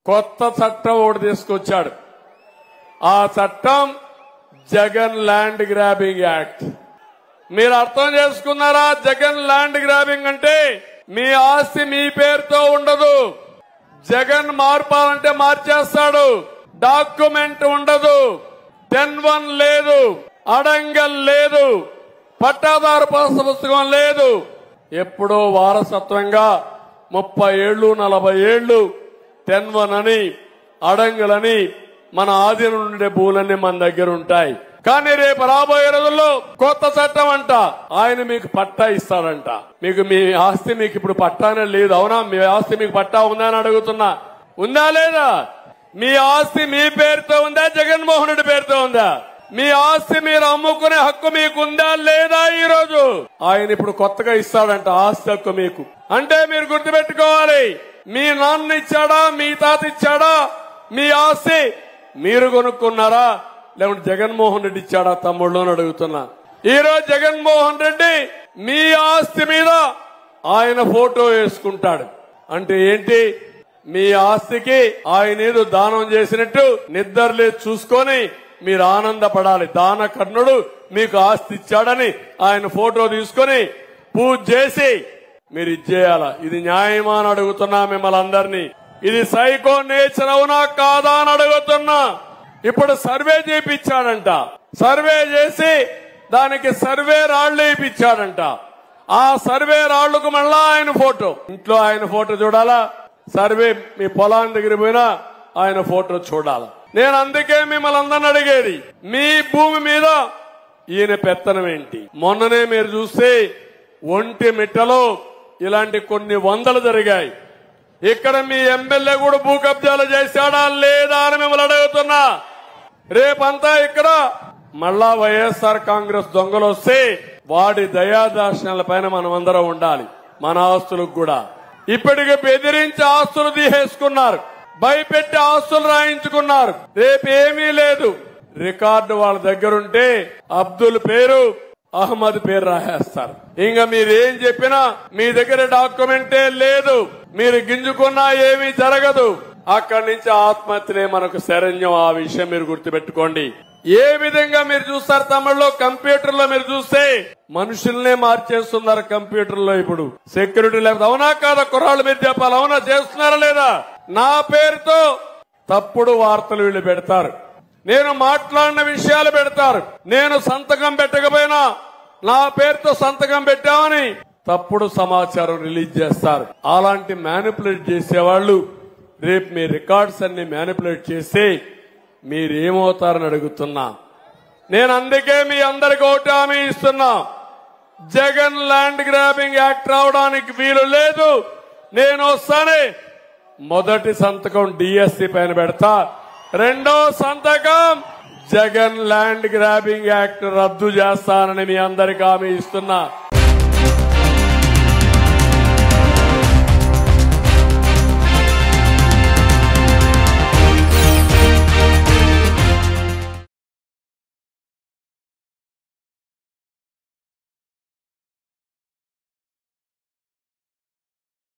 కొత్త చట్టం ఒకటి తీసుకొచ్చాడు ఆ చట్టం జగన్ ల్యాండ్ గ్రాబింగ్ యాక్ట్ మీరు అర్థం చేసుకున్నారా జగన్ ల్యాండ్ గ్రాబింగ్ అంటే మీ ఆస్తి మీ పేరుతో ఉండదు జగన్ మార్పాలంటే మార్చేస్తాడు డాక్యుమెంట్ ఉండదు టెన్ వన్ లేదు అడంగల్ లేదు పట్టాదారు పాస్ పుస్తకం లేదు ఎప్పుడో వారసత్వంగా ముప్పై ఏళ్ళు నలభై ఏళ్ళు టెన్ వన్ అని అడంగలని మన ఆధీనం ఉండే భూములన్నీ మన దగ్గర ఉంటాయి కానీ రేపు రాబోయే రోజుల్లో కొత్త చట్టం అంట ఆయన మీకు పట్టా ఇస్తాడంట మీకు మీ ఆస్తి మీకు ఇప్పుడు పట్టానే లేదు అవునా మీ ఆస్తి మీకు పట్టా ఉందా అని అడుగుతున్నా ఉందా లేదా మీ ఆస్తి మీ పేరుతో ఉందా జగన్మోహన్ రెడ్డి పేరుతో ఉందా మీ ఆస్తి మీరు అమ్ముకునే హక్కు మీకు ఉందా లేదా ఈ రోజు ఆయన ఇప్పుడు కొత్తగా ఇస్తాడంట ఆస్తి హక్కు మీకు అంటే మీరు గుర్తుపెట్టుకోవాలి మీ నాన్న ఇచ్చాడా మీ తాత ఇచ్చాడా మీ ఆస్తి మీరు కొనుక్కున్నారా లేకుంటే జగన్మోహన్ రెడ్డి ఇచ్చాడా తమ్ముళ్ళు అని అడుగుతున్నా ఈ రోజు జగన్మోహన్ రెడ్డి మీ ఆస్తి మీద ఆయన ఫోటో వేసుకుంటాడు అంటే ఏంటి మీ ఆస్తికి ఆయన ఏదో దానం చేసినట్టు నిద్రలే చూసుకొని మీరు ఆనందపడాలి దాన కర్ణుడు మీకు ఆస్తి ఇచ్చాడని ఆయన ఫోటో తీసుకొని పూజ చేసి మీరు ఇచ్చేయాల ఇది న్యాయమా అని అడుగుతున్నా మిమ్మల్ని అందరినీ ఇది సైకో నేచర్ అవునా కాదా అని అడుగుతున్నా ఇప్పుడు సర్వే చేయించాడంట సర్వే చేసి దానికి సర్వే రాళ్లు వేయించాడంట ఆ సర్వే రాళ్లకు మళ్ళా ఆయన ఫోటో ఇంట్లో ఆయన ఫోటో చూడాలా సర్వే మీ పొలాన్ని దగ్గర పోయినా ఆయన ఫోటో చూడాలా నేను అందుకే మిమ్మల్ని అందరిని అడిగేది మీ భూమి మీద ఈయన పెత్తనం ఏంటి మొన్ననే మీరు చూస్తే ఒంటి మిట్టలో ఇలాంటి కొన్ని వందలు జరిగాయి ఇక్కడ మీ ఎమ్మెల్యే కూడా భూ కబ్జాలు చేశాడా లేదా అని మిమ్మల్ని అడుగుతున్నా రేపంతా ఇక్కడ మళ్ళా వైఎస్ఆర్ కాంగ్రెస్ దొంగలు వస్తే వాడి దయాదార్శనాల పైన మనం అందరం ఉండాలి మన ఆస్తులకు కూడా ఇప్పటికి బెదిరించి ఆస్తులు తీసేసుకున్నారు భయపెట్టి ఆస్తులు రాయించుకున్నారు రేపు ఏమీ లేదు రికార్డు వాళ్ళ దగ్గరుంటే అబ్దుల్ పేరు అహ్మద్ పేరు రాసేస్తారు ఇంకా మీరు ఏం చెప్పినా మీ దగ్గర డాక్యుమెంటే లేదు మీరు గింజుకున్నా ఏమీ జరగదు అక్కడి నుంచి ఆత్మహత్యలే మనకు శరణ్యం ఆ విషయం మీరు గుర్తుపెట్టుకోండి ఏ విధంగా మీరు చూస్తారు తమిళలో కంప్యూటర్ లో మీరు చూస్తే మనుషుల్నే మార్చేస్తున్నారు కంప్యూటర్ లో ఇప్పుడు సెక్యూరిటీ లేకపోతే అవునా కాదా కుర్రాళ్ళు మీరు చెప్పాలి అవునా చేస్తున్నారా లేదా నా పేరుతో తప్పుడు వార్తలు వీళ్ళు పెడతారు నేను మాట్లాడిన విషయాలు పెడతారు నేను సంతకం పెట్టకపోయినా నా పేరుతో సంతకం పెట్టామని తప్పుడు సమాచారం రిలీజ్ చేస్తారు అలాంటి మ్యానిపులేట్ చేసేవాళ్ళు రేపు మీ రికార్డ్స్ అన్ని మ్యానిపులేట్ చేస్తే మీరేమవుతారని అడుగుతున్నా నేను అందుకే మీ అందరికి ఒకటి హామీ ఇస్తున్నా జగన్ ల్యాండ్ గ్రాబింగ్ యాక్ట్ రావడానికి వీలు లేదు నేను వస్తానే మొదటి సంతకం డిఎస్సి పైన పెడతా రెండో సంతకం జగన్ ల్యాండ్ గ్రాబింగ్ యాక్ట్ రద్దు చేస్తానని మీ అందరికి హామీ ఇస్తున్నా